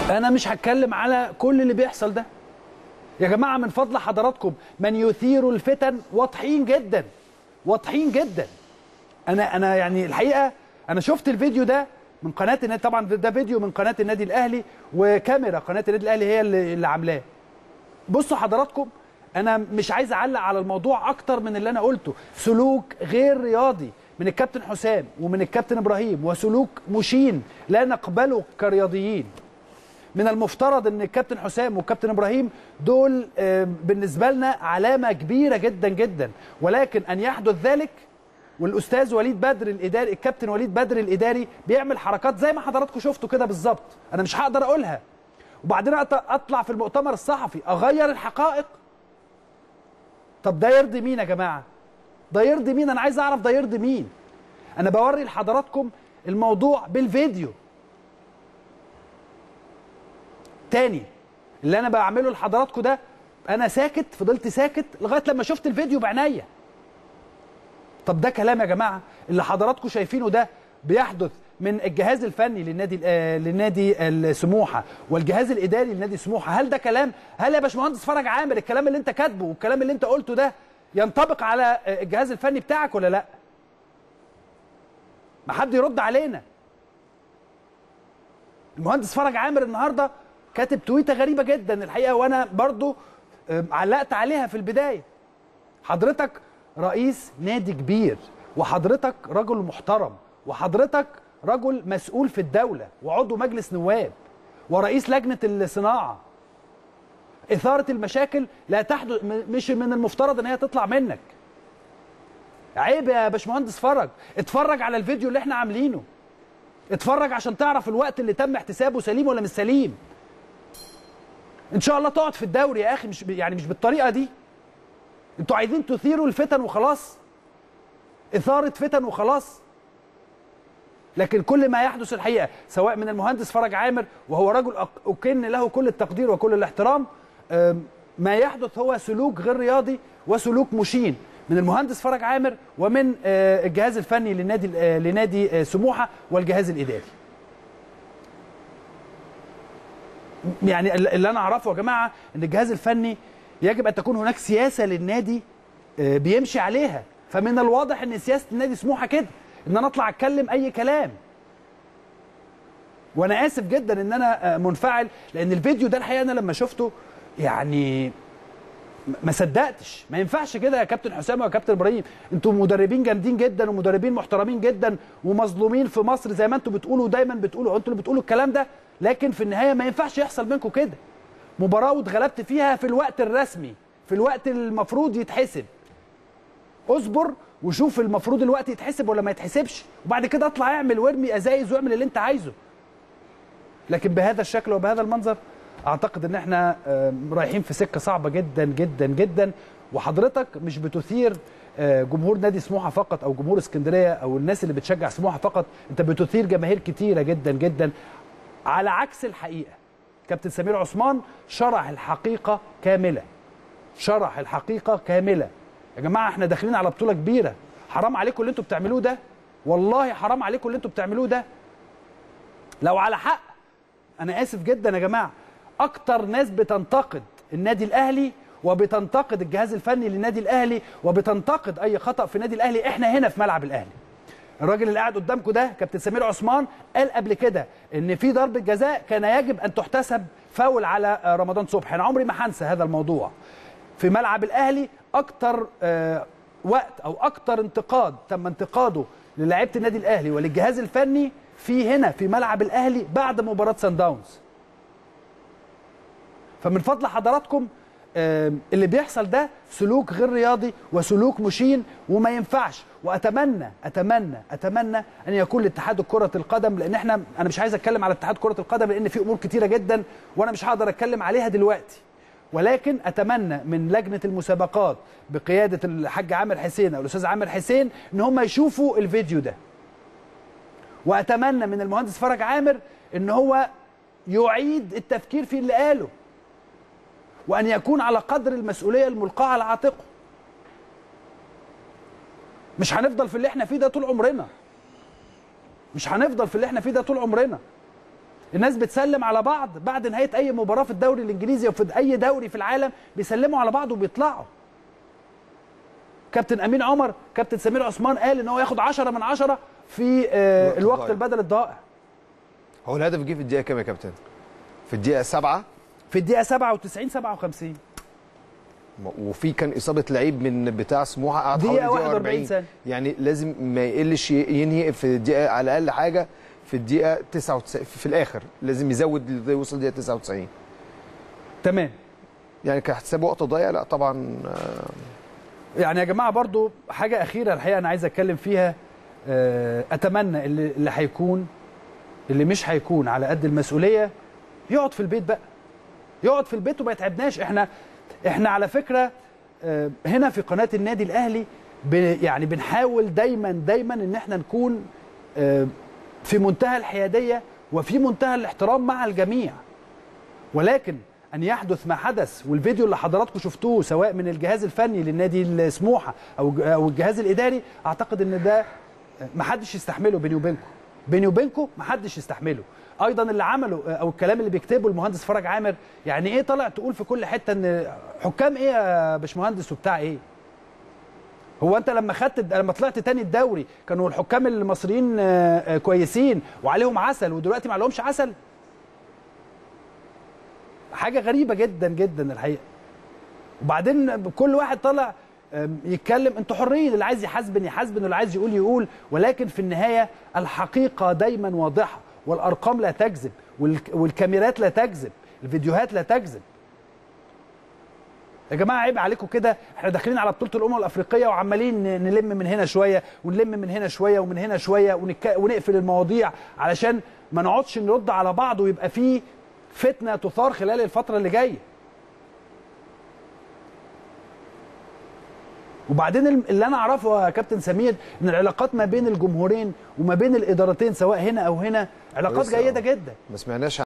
انا مش هتكلم على كل اللي بيحصل ده يا جماعه من فضل حضراتكم من يثير الفتن واضحين جدا واضحين جدا انا انا يعني الحقيقه انا شفت الفيديو ده من قناه النادي طبعا ده فيديو من قناه النادي الاهلي وكاميرا قناه النادي الاهلي هي اللي, اللي عاملاه بصوا حضراتكم انا مش عايز اعلق على الموضوع اكتر من اللي انا قلته سلوك غير رياضي من الكابتن حسام ومن الكابتن ابراهيم وسلوك مشين لا نقبله كرياضيين من المفترض ان الكابتن حسام والكابتن ابراهيم دول بالنسبه لنا علامه كبيره جدا جدا ولكن ان يحدث ذلك والاستاذ وليد بدر الاداري الكابتن وليد بدر الاداري بيعمل حركات زي ما حضراتكم شفتوا كده بالظبط انا مش هقدر اقولها وبعدين اطلع في المؤتمر الصحفي اغير الحقائق طب ده يرضي مين يا جماعه ده يرضي مين انا عايز اعرف ده يرضي مين انا بوري لحضراتكم الموضوع بالفيديو تاني اللي انا بعمله لحضراتكم ده انا ساكت فضلت ساكت لغايه لما شفت الفيديو بعينيا طب ده كلام يا جماعه اللي حضراتكم شايفينه ده بيحدث من الجهاز الفني للنادي آه للنادي السموحه والجهاز الاداري لنادي سموحه هل ده كلام هل يا باشمهندس فرج عامر الكلام اللي انت كاتبه والكلام اللي انت قلته ده ينطبق على الجهاز الفني بتاعك ولا لا ما حد يرد علينا المهندس فرج عامر النهارده كاتب تويته غريبه جدا الحقيقه وانا برضو علقت عليها في البدايه حضرتك رئيس نادي كبير وحضرتك رجل محترم وحضرتك رجل مسؤول في الدولة وعضو مجلس نواب ورئيس لجنة الصناعة إثارة المشاكل لا تحدث مش من المفترض إن هي تطلع منك عيب يا باشمهندس فرج اتفرج على الفيديو اللي احنا عاملينه اتفرج عشان تعرف الوقت اللي تم احتسابه سليم ولا مش سليم ان شاء الله تقعد في الدوري يا اخي مش يعني مش بالطريقه دي انتوا عايزين تثيروا الفتن وخلاص اثاره فتن وخلاص لكن كل ما يحدث الحقيقه سواء من المهندس فرج عامر وهو رجل اكن له كل التقدير وكل الاحترام ما يحدث هو سلوك غير رياضي وسلوك مشين من المهندس فرج عامر ومن الجهاز الفني لنادي لنادي سموحه والجهاز الاداري. يعني اللي انا اعرفه يا جماعه ان الجهاز الفني يجب ان تكون هناك سياسه للنادي بيمشي عليها فمن الواضح ان سياسه النادي سموحه كده ان انا اطلع اتكلم اي كلام وانا اسف جدا ان انا منفعل لان الفيديو ده الحقيقه انا لما شفته يعني ما صدقتش ما ينفعش كده يا كابتن حسام ويا كابتن ابراهيم انتوا مدربين جامدين جدا ومدربين محترمين جدا ومظلومين في مصر زي ما انتوا بتقولوا دايما بتقولوا انتوا اللي بتقولوا الكلام ده لكن في النهايه ما ينفعش يحصل منكم كده مباراه واتغلبت فيها في الوقت الرسمي في الوقت المفروض يتحسب اصبر وشوف المفروض الوقت يتحسب ولا ما يتحسبش وبعد كده اطلع اعمل وارمي ازايز واعمل اللي انت عايزه لكن بهذا الشكل وبهذا المنظر اعتقد ان احنا رايحين في سكه صعبه جدا جدا جدا وحضرتك مش بتثير جمهور نادي سموحه فقط او جمهور اسكندريه او الناس اللي بتشجع سموحه فقط انت بتثير جماهير كتيره جدا جدا على عكس الحقيقه كابتن سمير عثمان شرح الحقيقه كامله شرح الحقيقه كامله يا جماعه احنا داخلين على بطوله كبيره حرام عليكم اللي انتوا بتعملوه ده والله حرام عليكم اللي انتوا بتعملوه ده لو على حق انا اسف جدا يا جماعه اكتر ناس بتنتقد النادي الاهلي وبتنتقد الجهاز الفني للنادي الاهلي وبتنتقد اي خطا في النادي الاهلي احنا هنا في ملعب الاهلي الراجل اللي قاعد قدامكم ده كابتن سمير عثمان قال قبل كده ان في ضربه جزاء كان يجب ان تحتسب فاول على رمضان صبحي انا عمري ما هنسى هذا الموضوع في ملعب الاهلي اكتر آه وقت او اكتر انتقاد تم انتقاده للاعيبه النادي الاهلي وللجهاز الفني في هنا في ملعب الاهلي بعد مباراه سان داونز فمن فضل حضراتكم آه اللي بيحصل ده سلوك غير رياضي وسلوك مشين وما ينفعش واتمنى اتمنى اتمنى ان يكون لاتحاد كره القدم لان احنا انا مش عايز اتكلم على اتحاد كره القدم لان في امور كتيره جدا وانا مش هقدر اتكلم عليها دلوقتي ولكن اتمنى من لجنه المسابقات بقياده الحاج عامر حسين او الاستاذ عامر حسين ان هم يشوفوا الفيديو ده واتمنى من المهندس فرج عامر ان هو يعيد التفكير في اللي قاله وان يكون على قدر المسؤوليه الملقاه على عاتقه مش هنفضل في اللي احنا فيه ده طول عمرنا مش هنفضل في اللي احنا فيه ده طول عمرنا الناس بتسلم على بعض بعد نهايه اي مباراه في الدوري الانجليزي او في اي دوري في العالم بيسلموا على بعض وبيطلعوا كابتن امين عمر كابتن سمير عثمان قال ان هو ياخد 10 من 10 في آه الوقت الوقت الضايع. البدل الضائع هو الهدف جه في الدقيقه كام يا كابتن في الدقيقه سبعة في الدقيقه 97 57 وفي كان اصابه لعيب من بتاع سموحه قعد دقيقة حوالي 41 ثانية. يعني لازم ما يقلش ينهي في الدقيقه على الاقل حاجه في الدقيقه 99 في الاخر لازم يزود يوصل الدقيقه 99 تمام يعني كحساب وقت ضايع لا طبعا آه، يعني يا جماعه برضو حاجه اخيره الحقيقه انا عايز اتكلم فيها آه، اتمنى اللي اللي هيكون اللي مش هيكون على قد المسؤوليه يقعد في البيت بقى يقعد في البيت وما يتعبناش احنا احنا على فكره آه، هنا في قناه النادي الاهلي ب- يعني بنحاول دايما دايما ان احنا نكون آه، في منتهى الحياديه وفي منتهى الاحترام مع الجميع ولكن ان يحدث ما حدث والفيديو اللي حضراتكم شفتوه سواء من الجهاز الفني للنادي السموحه او او الجهاز الاداري اعتقد ان ده ما حدش يستحمله بيني وبينكم بيني وبينكم ما حدش يستحمله ايضا اللي عمله او الكلام اللي بيكتبه المهندس فرج عامر يعني ايه طالع تقول في كل حته ان حكام ايه يا باشمهندس وبتاع ايه هو انت لما خدت لما طلعت تاني الدوري كانوا الحكام المصريين آه، آه، كويسين وعليهم عسل ودلوقتي ما عليهمش عسل حاجه غريبه جدا جدا الحقيقه وبعدين كل واحد طالع أم، يتكلم انتوا حرين اللي عايز يحاسبن يحاسبن واللي عايز يقول يقول ولكن في النهايه الحقيقه دايما واضحه والارقام لا تكذب والك- والكاميرات لا تكذب الفيديوهات لا تكذب يا جماعه عيب عليكم كده احنا داخلين على بطوله الامم الافريقيه وعمالين ن- نلم من هنا شويه ونلم من هنا شويه ومن هنا شويه ونك... ونقفل المواضيع علشان ما نقعدش نرد على بعض ويبقى في فتنه تثار خلال الفتره اللي جايه وبعدين الم- اللي انا اعرفه يا كابتن سمير ان العلاقات ما بين الجمهورين وما بين الادارتين سواء هنا او هنا علاقات كويسة. جيده جدا ما سمعناش